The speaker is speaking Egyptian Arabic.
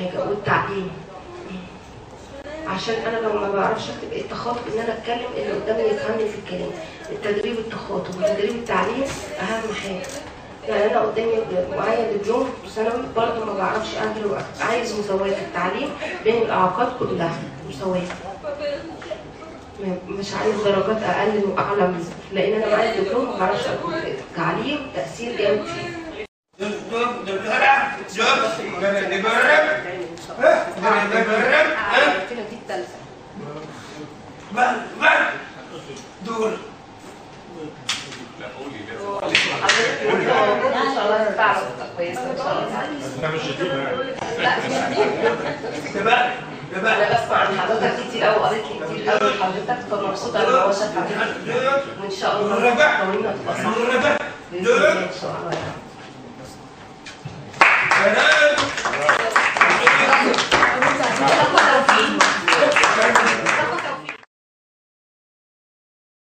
حاجه والتعليم عشان انا لو ما بعرفش اكتب التخاطب ان انا اتكلم اللي قدامي يفهمني في الكلام التدريب التخاطب وتدريب التعليم اهم حاجه يعني انا قدامي معايا دبلوم ثانوي برضه ما بعرفش اعمل وأكتب. عايز مساواه في التعليم بين الاعاقات كلها مساواه م- مش عايز درجات اقل واعلى من لان انا معايا دبلوم ما بعرفش اكتب تعليم تاثير جامد فيه Duduk, duduk harap. Duduk. Jangan diberem. Eh, jangan diberem. Eh, كده دي الثالثه bang, bang. Dul. حضرتك موجود ان شاء الله تنفع كويسه ان شاء الله احنا مش شتيمه يعني لا مش دي Coba, coba. انا بسمع عن حضرتك كتير قوي قريت لي كتير قوي حضرتك فمبسوطه ان هو شاف عليك Duduk. وان شاء الله قوانينها تبقى صح Duduk. باذن الله ان شاء الله يعني. Kanan.